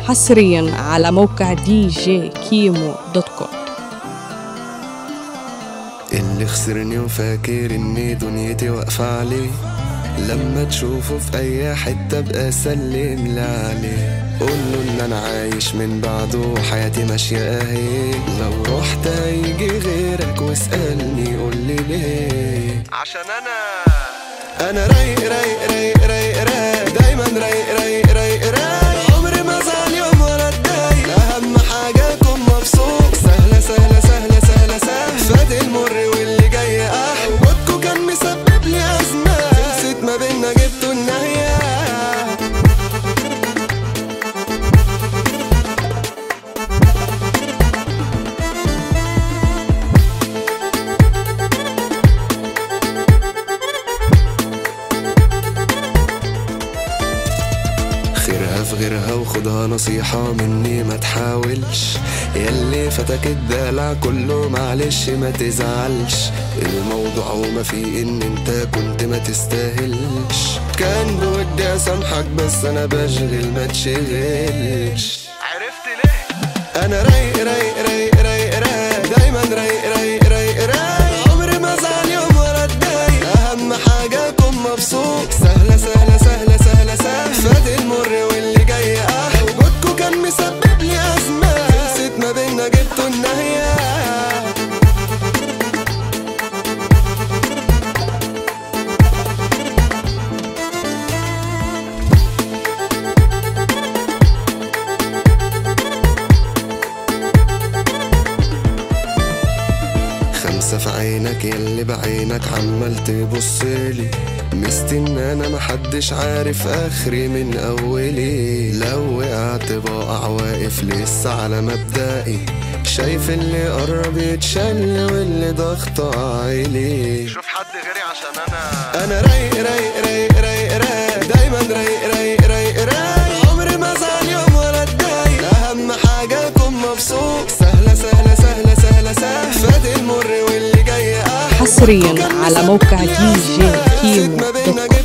حصريا على موقع دي جي كيمو دوت كوم اللي خسرني وفاكر ان دنيتي واقفة عليه لما تشوفه في اي حتة بقى سلم لي عليه قوله ان انا عايش من بعده وحياتي ماشية اهي لو رحت هيجي غيرك واسألني قولي ليه عشان انا انا رايق رايق رايق رايق رايق دايما رايق رايق رايق رايق عمري ما زعل يوم ولا اتضايق اهم حاجه اكون مبسوط سهله سهله سهله سهله سهله فات المر واللي جاي احلى وجودكوا كان مسبب لي ازمه خلصت ما بينا جبتوا النهايه خيرها في غيرها وخدها نصيحة مني ما تحاولش ياللي فتك الدلع كله معلش ما تزعلش الموضوع وما فيه ان انت كنت ما تستاهلش كان بودي اسامحك بس انا بشغل ما تشغلش عرفت ليه انا رايق رايق رايق رايق رايق دايما رايق رايق رايق رايق عمري ما زعل يوم ولا اتضايق اهم حاجه اكون مبسوط سهله سهله سهله سهله سهله فات المر واللي جاي احلى وجودكوا كان مسبب لي ازمه خلصت ما بينا جبتوا النهايه خمسة في عينك يلي بعينك عمال تبصلي مستني انا محدش عارف اخري من اولي لو وقعت بقع واقف لسه على مبدئي شايف اللي قرب يتشل واللي ضغطه عالي شوف حد غيري عشان انا انا رايق رايق رايق رايق رايق دايما رايق رايق رايق رايق عمري ما زعل يوم ولا اتضايق اهم حاجه اكون مبسوط سهله سهله سهله سهله سهله فات المر واللي جاي احلى حصرياً على موقع دي جي كيمو ما دوت بينا كوم.